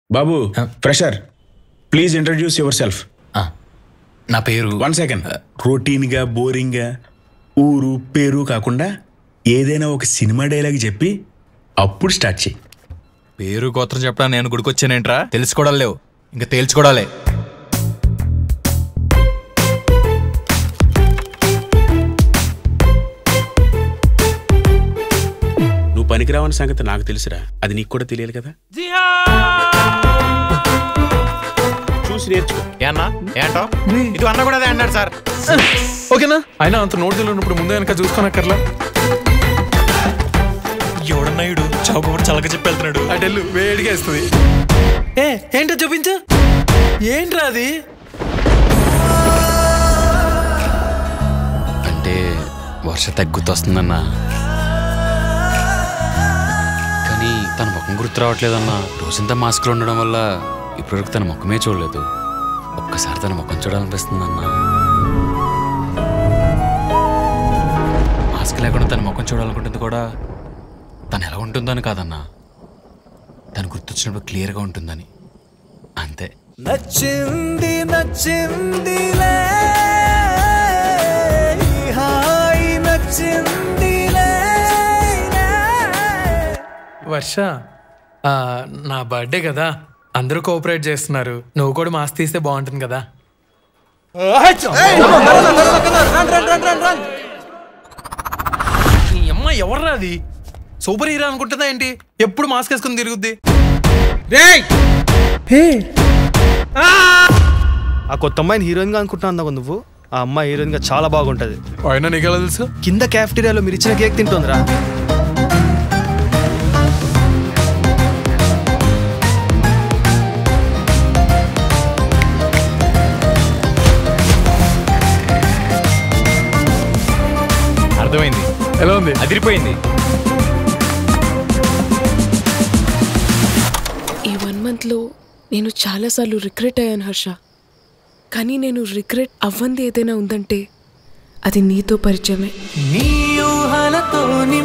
Babu fresher please introduce yourself ఆ, నా పేరు వన్ సెకండ్ రొటీన్గా బోరింగ్గా ఊరు పేరు కాకుండా ఏదైనా ఒక సినిమా డైలాగ్ చెప్పి అప్పుడు స్టార్ట్ చేయి పేరు గోత్రం చెప్పడా నేను గుడికొచ్చానేంట్రా తెలుసుకోవడం లేవు ఇంకా తేల్చుకోవడాలే నువ్వు పనికిరావని సంగతి నాకు తెలుసురా అది నీకు కూడా తెలియాలి కదా చూసి నేర్చుకో ఏ అన్నా ఏంటో ఇది అన్న కూడా అదే అన్నాడు సార్ ఓకేనా అయినా అంత నోట్ తెలియనప్పుడు ముందే వెనక చూసుకోనక్కర్లా ఎవడన్నాయుడు చౌకబడి చల్లక చెప్పి వెళ్తున్నాడు అటెల్లు వేడిగా ఇస్తుంది ఏ ఏంటో చూపించు ఏంట్రా అది అంటే వర్ష తగ్గుతొస్తుందన్నా కానీ తన ముఖం గుర్తు రావట్లేదన్నా రోజంతా మాస్క్లో ఉండడం వల్ల ఇప్పటివరకు తన ముఖమే చూడలేదు ఒక్కసారి తన ముఖం చూడాలనిపిస్తుందన్నా మాస్క్ లేకుండా తన ముఖం చూడాలనుకుంటుంది కూడా తను ఎలా ఉంటుందని కాదన్నా తను గుర్తొచ్చినప్పుడు క్లియర్గా ఉంటుందని అంతే నచ్చింది నచ్చిందిలే ఈ హాయి నచ్చిందిలే వర్ష ఆ, నా బర్త్డే కదా అందరూ కోఆపరేట్ చేస్తున్నారు నువ్వు కూడా మాస్క్ తీస్తే బాగుంటుంది కదా ఈ అమ్మ ఎవర్రా అది సూపర్ హీరో అనుకుంటుందా ఏంటి ఎప్పుడు మాస్క్ వేసుకుని తిరుగుద్ది ఆ కొత్త అమ్మాయిని హీరోయిన్ గా అనుకుంటున్నా అన్నావు నువ్వు ఆ అమ్మాయి హీరోయిన్ గా చాలా బాగుంటది అయినా నీకెలా తెలుసు కింద క్యాఫ్టీరియాలో మీరు ఇచ్చిన కేక్ తింటుందిరా అర్థమైంది ఎలా ఉంది అదిరిపోయింది ఈ వన్ మంత్లో నేను చాలాసార్లు రిగ్రెట్ అయ్యాను హర్ష కానీ నేను రిగ్రెట్ అవ్వంది ఏదైనా ఉందంటే అది నీతో పరిచయమే నీ ఊహలతో నీ